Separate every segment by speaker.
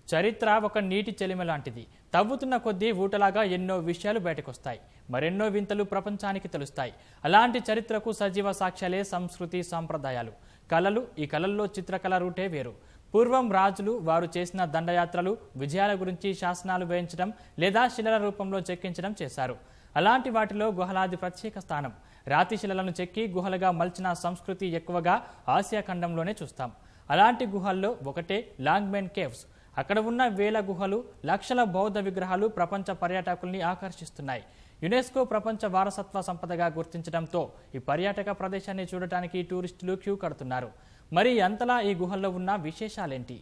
Speaker 1: చరిత్ర ఒక నీటి చెలిమ లాంటిది తవ్వుతున్న కొద్దీ ఊటలాగా ఎన్నో విషయాలు బయటకొస్తాయి మరెన్నో వింతలు ప్రపంచానికి తెలుస్తాయి అలాంటి చరిత్రకు సజీవ సాక్ష్యాలే సంస్కృతి సాంప్రదాయాలు కళలు ఈ కళల్లో చిత్రకళ రూటే వేరు పూర్వం రాజులు వారు చేసిన దండయాత్రలు విజయాల గురించి శాసనాలు వేయించడం లేదా శిలల రూపంలో చెక్కించడం చేశారు అలాంటి వాటిలో గుహలాది ప్రత్యేక స్థానం రాతి శిలలను చెక్కి గుహలుగా మలిచిన సంస్కృతి ఎక్కువగా ఆసియా ఖండంలోనే చూస్తాం అలాంటి గుహల్లో ఒకటే లాంగ్మెన్ కేవ్స్ అక్కడ ఉన్న వేల గుహలు లక్షల బౌద్ధ విగ్రహాలు ప్రపంచ పర్యాటకుల్ని ఆకర్షిస్తున్నాయి యునెస్కో ప్రపంచ వారసత్వ సంపదగా గుర్తించడంతో ఈ పర్యాటక ప్రదేశాన్ని చూడటానికి టూరిస్టులు క్యూ కడుతున్నారు మరి అంతలా ఈ గుహల్లో ఉన్న విశేషాలేంటి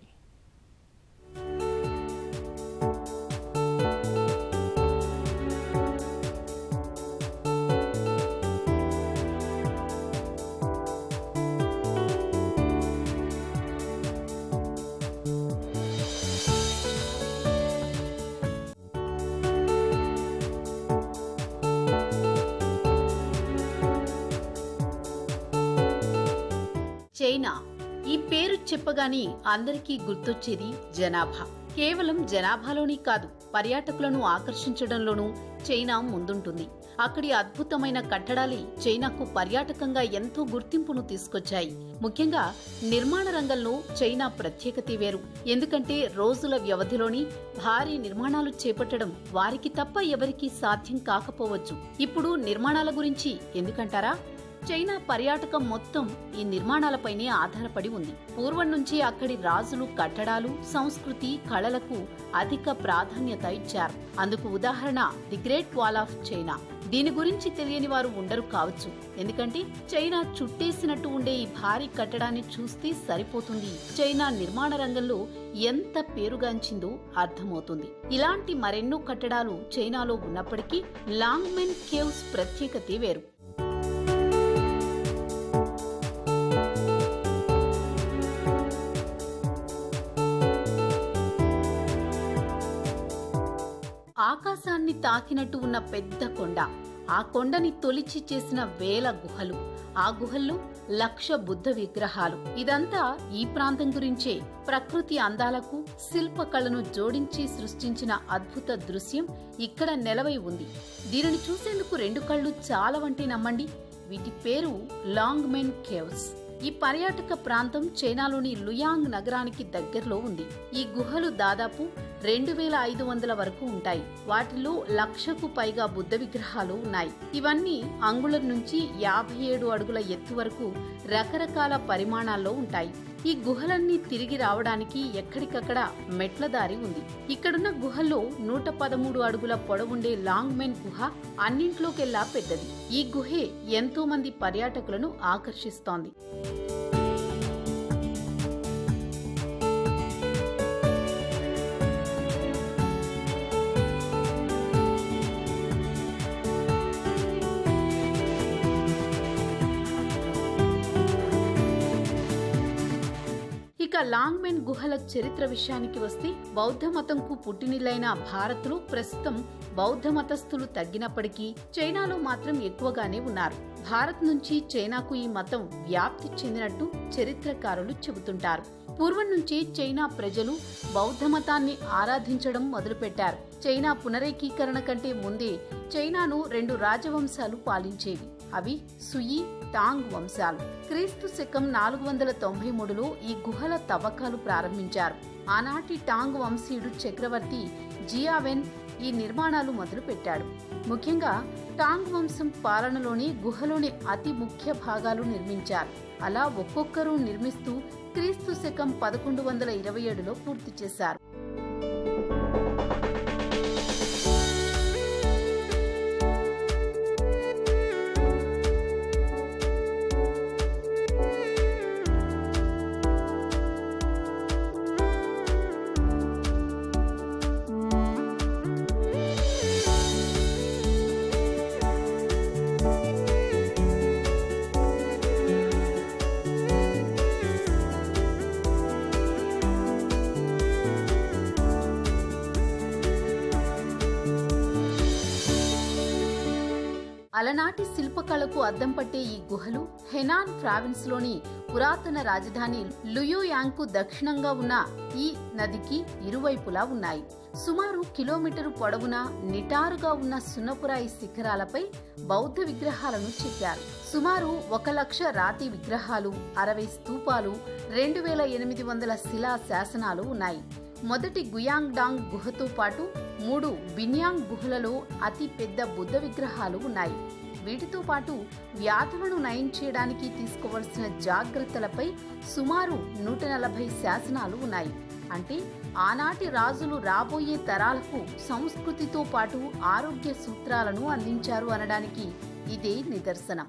Speaker 2: చైనా ఈ పేరు చెప్పగానే అందరికీ గుర్తొచ్చేది జనాభా కేవలం జనాభాలోని కాదు పర్యాటకులను ఆకర్షించడంలోనూ చైనా ముందుంటుంది అక్కడి అద్భుతమైన కట్టడాలే చైనాకు పర్యాటకంగా ఎంతో గుర్తింపును తీసుకొచ్చాయి ముఖ్యంగా నిర్మాణ రంగంలో చైనా ప్రత్యేకత వేరు ఎందుకంటే రోజుల వ్యవధిలోని భారీ నిర్మాణాలు చేపట్టడం వారికి తప్ప ఎవరికీ సాధ్యం కాకపోవచ్చు ఇప్పుడు నిర్మాణాల గురించి ఎందుకంటారా చైనా పర్యాటకం మొత్తం ఈ నిర్మాణాలపైనే ఆధారపడి ఉంది పూర్వం నుంచి అక్కడి రాజులు కట్టడాలు సంస్కృతి కళలకు అధిక ప్రాధాన్యత ఇచ్చారు అందుకు ఉదాహరణ the great wall of China దీని గురించి తెలియని వారు ఉండరు కావచ్చు ఎందుకంటే చైనా చుట్టేసినట్టు ఉండే ఈ భారీ కట్టడాన్ని చూస్తే సరిపోతుంది చైనా నిర్మాణ రంగంలో ఎంత పేరుగాంచిందో అర్థమవుతుంది ఇలాంటి మరెన్నో కట్టడాలు చైనాలో ఉన్నప్పటికీ లాంగ్మెన్ కేవ్స్ ప్రత్యేకతే వేరు ఆకాశాన్ని తాకినట్టు ఉన్న పెద్ద కొండ ఆ కొండని తొలిచి చేసిన వేల గుహలు ఆ గుహల్లో లక్ష బుద్ధ విగ్రహాలు ఇదంతా ఈ ప్రాంతం గురించే ప్రకృతి అందాలకు శిల్పకళను జోడించి సృష్టించిన అద్భుత దృశ్యం ఇక్కడ నెలవై ఉంది దీనిని చూసేందుకు రెండు కళ్ళు చాలా వంటి నమ్మండి వీటి పేరు లాంగ్ మెన్ కేవ్స్ ఈ పర్యాటక ప్రాంతం చైనాలోని లుయాంగ్ నగరానికి దగ్గరలో ఉంది ఈ గుహలు దాదాపు రెండు వేల ఐదు వందల వరకు ఉంటాయి వాటిలో లక్షకు పైగా బుద్ధ విగ్రహాలు ఉన్నాయి ఇవన్నీ అంగుళం నుంచి యాభై ఏడు అడుగుల ఎత్తు వరకు రకరకాల పరిమాణాల్లో ఉంటాయి ఈ గుహలన్నీ తిరిగి రావడానికి ఎక్కడికక్కడ మెట్ల దారి ఉంది ఇక్కడున్న గుహల్లో నూట పదమూడు అడుగుల పొడవుండే లాంగ్ మెన్ గుహ అన్నింట్లోకెల్లా పెద్దది ఈ గుహే ఎంతో మంది పర్యాటకులను ఆకర్షిస్తోంది ఇక లాంగ్మెన్ గుహల చరిత్ర విషయానికి వస్తే బౌద్ధ మతంకు పుట్టినిల్లైన భారత్లో ప్రస్తుతం బౌద్ధ మతస్థులు తగ్గినప్పటికీ చైనాలో మాత్రం ఎక్కువగానే ఉన్నారు భారత్ నుంచి చైనాకు ఈ మతం వ్యాప్తి చెందినట్టు చరిత్రకారులు చెబుతుంటారు పూర్వం నుంచి చైనా ప్రజలు బౌద్ధ మతాన్ని ఆరాధించడం మొదలుపెట్టారు చైనా పునరేకీకరణ కంటే ముందే చైనాను రెండు రాజవంశాలు పాలించేవి అవి సుయి టాంగ్ వంశాలు క్రీస్తు శకం నాలుగు వందల తొంభై మూడులో ఈ గుహల తవ్వకాలు ప్రారంభించారు ఆనాటి టాంగ్ వంశీయుడు చక్రవర్తి జియావెన్ ఈ నిర్మాణాలు మొదలుపెట్టాడు ముఖ్యంగా టాంగ్ వంశం పాలనలోని గుహలోని అతి ముఖ్య భాగాలు నిర్మించారు అలా ఒక్కొక్కరు నిర్మిస్తూ క్రీస్తు శకం పదకొండు వందల ఇరవై ఏడులో పూర్తి చేశారు అలనాటి శిల్పకళకు అద్దం పట్టే ఈ గుహలు హెనాన్ ప్రావిన్స్ లోని పురాతన రాజధాని లుయోయాంగ్కు దక్షిణంగా ఉన్న ఈ నదికి ఇరువైపులా ఉన్నాయి సుమారు కిలోమీటరు పొడవున నిటారుగా ఉన్న సున్నపురాయి శిఖరాలపై బౌద్ధ విగ్రహాలను చెక్కారు సుమారు ఒక లక్ష రాతి విగ్రహాలు అరవై స్తూపాలు రెండు వేల ఎనిమిది వందల శిలా శాసనాలు ఉన్నాయి మొదటి గుయాంగ్ డాంగ్ గుహతో పాటు మూడు బిన్యాంగ్ గుహలలో అతి పెద్ద బుద్ధ విగ్రహాలు ఉన్నాయి వీటితో పాటు వ్యాధులను నయం చేయడానికి తీసుకోవలసిన జాగ్రత్తలపై సుమారు నూట నలభై శాసనాలు ఉన్నాయి అంటే ఆనాటి రాజులు రాబోయే తరాలకు సంస్కృతితో పాటు ఆరోగ్య సూత్రాలను అందించారు అనడానికి ఇదే నిదర్శనం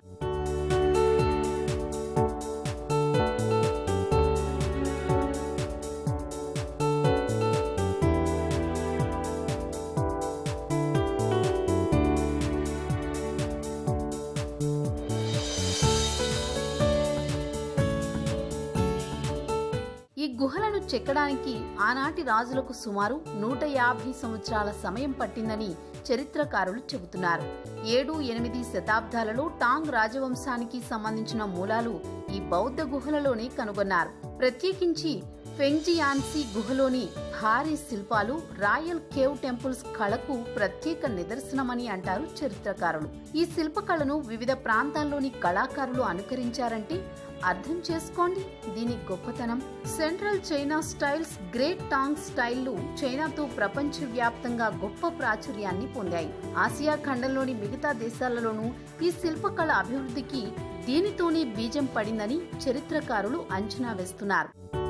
Speaker 2: ఈ గుహలను చెక్కడానికి ఆనాటి రాజులకు సుమారు నూట యాభై సంవత్సరాల సమయం పట్టిందని చరిత్రకారులు చెబుతున్నారు ఏడు ఎనిమిది శతాబ్దాలలో టాంగ్ రాజవంశానికి సంబంధించిన మూలాలు ఈ బౌద్ధ గుహలలోనే కనుగొన్నారు ప్రత్యేకించి ఫెంగ్జియాన్సీ గుహలోని భారీ శిల్పాలు రాయల్ కేవ్ టెంపుల్స్ కళకు ప్రత్యేక నిదర్శనమని అంటారు చరిత్రకారులు ఈ శిల్పకళను వివిధ ప్రాంతాల్లోని కళాకారులు అనుకరించారంటే అర్థం చేసుకోండి దీని గొప్పతనం central China styles great Tang స్టైళ్లు చైనాతో ప్రపంచవ్యాప్తంగా గొప్ప ప్రాచుర్యాన్ని పొందాయి ఆసియా ఖండంలోని మిగతా దేశాలలోనూ ఈ శిల్పకళ అభివృద్ధికి దీనితోనే బీజం పడిందని చరిత్రకారులు అంచనా వేస్తున్నారు